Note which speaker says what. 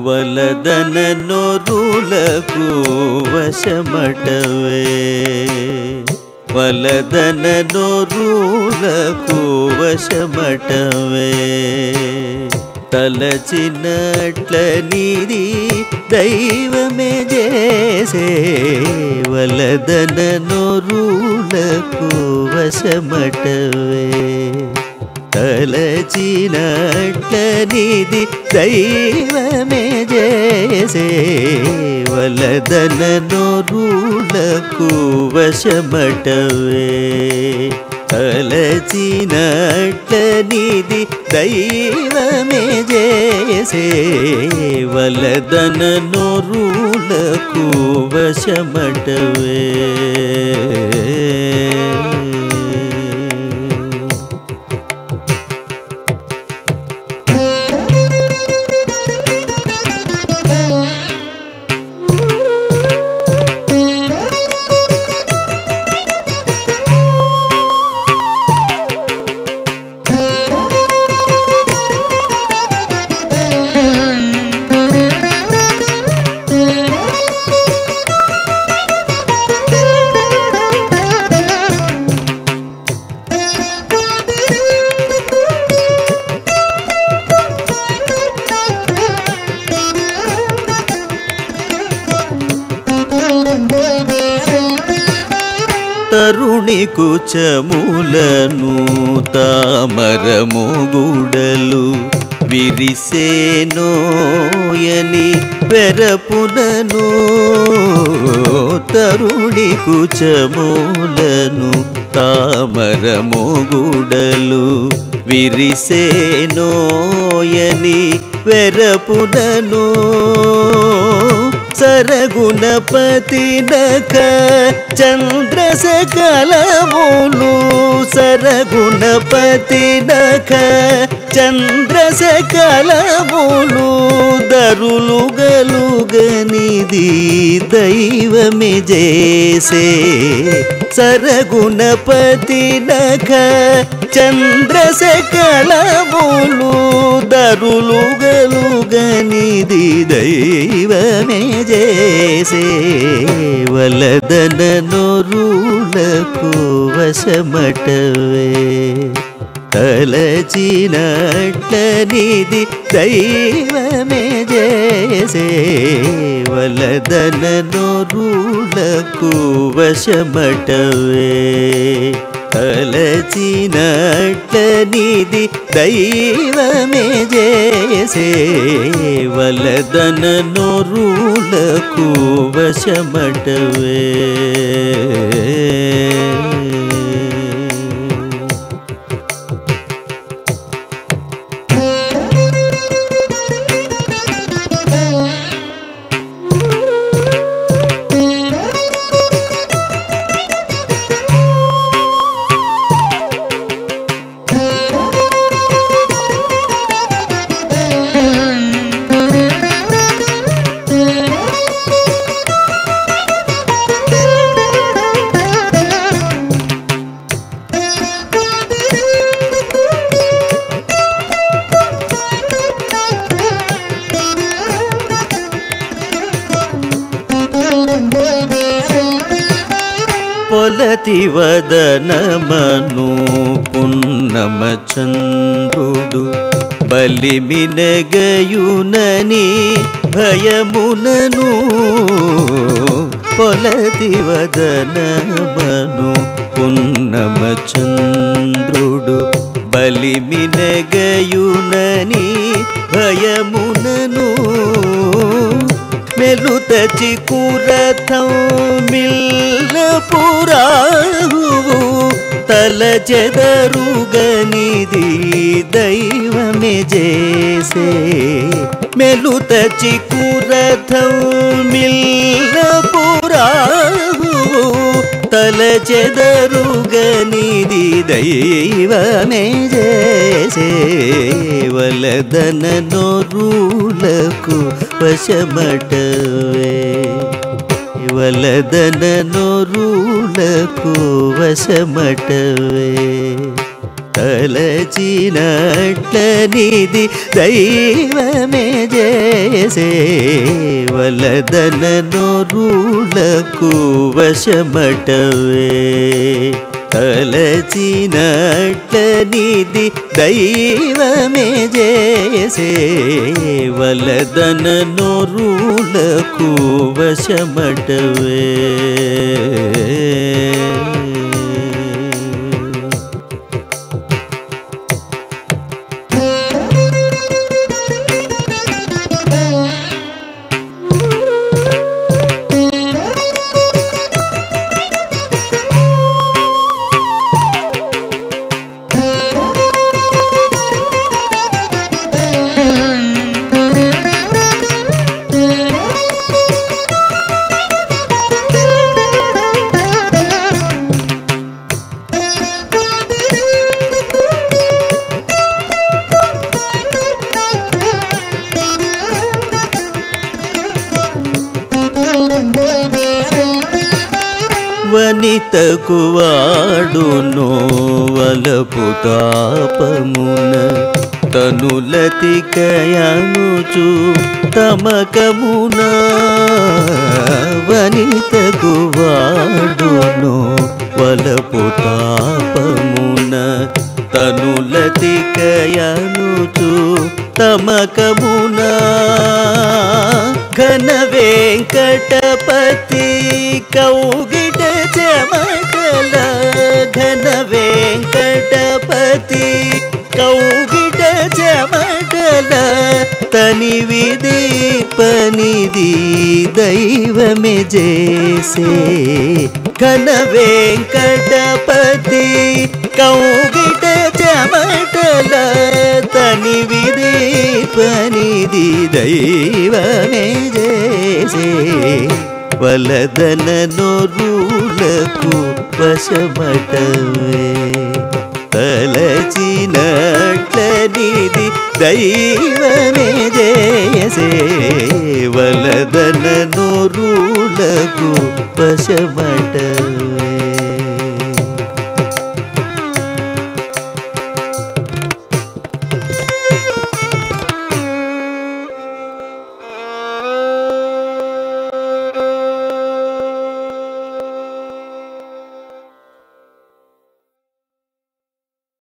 Speaker 1: వలదన నొరులకు వశమటవే వలదన నొరులకు వశమటవే తలచినట్ల నీది దైవమే చేసే వలదన నొరులకు వశమటవే తలచినట్ల నిధి దైవమే చేసే వలదన నోరులకు వశమటవే తలచినట్ల నిధి దైవమే చేసే వలదన నోరులకు వశమటవే తరుణి కుచములను తామరము గుడలు విరిసేనోయని పెరపునను తరుణి కుచములను తామరము గుడలు విరిసేనోయని వెరపునను సరగుణపతి నక చంద్రసకలములు సరగుణపతి నక చంద్రసకలములు దరులు గలుగనిది దైవమే చేసే సరగుణపతి నక చంద్రసకలములు దరులు గలుగనిది దైవమే చేసే వలదన నొరులకు వశమటవే తలచినట్ల నిధి దైవమే చేసే వలదన నొరులకు వశమటవే తలచినట్ల నిధి దైవమే చేసే వలదన నొరులకు వశమటవే పొలతి వదనమను పున్నమ చంద్రుడు బలిమినగయునని భయమునను పొలతి వదనమను పున్నమ చంద్రుడు బలిమినగయునని భయమునను మెలుతచి కూరథం మిల్ల పురాహువు తల చెదరుగనిది దైవమే చేసే మెలుతచి కూరథం మిల్ల పురాహువు తల చెదరుగనిది దైవమే చేసే వలదన నోరులకు వశమటవే వలదన నోరులకు వశమటవే తలచినట్లనిది దైవమే చేసే వలదన నోరులకు వశమటవే తలచినట్లనిది దైవమే చేసే వలదన నోరులకు వశమటవే వనితకు వాడును వలపు తాపమున తనులతికయనుచు తమకమున వనితకు వాడును వలపు తాపమున తనులతికయనుచు తమకమున ఘన వెంకటపతి కౌగిట చెమటల ఘన వెంకటపతి కౌగిట చెమటల తని విదీపనిది దైవమే చేసే ఘన వెంకటపతి కౌగిట చెమటల తని విదీపనిది దైవమే చేసే వలదన నోరులకు వశమటవే తలచినట్లనిది దైవమే జయసే వలదన నోరులకు వశమటవే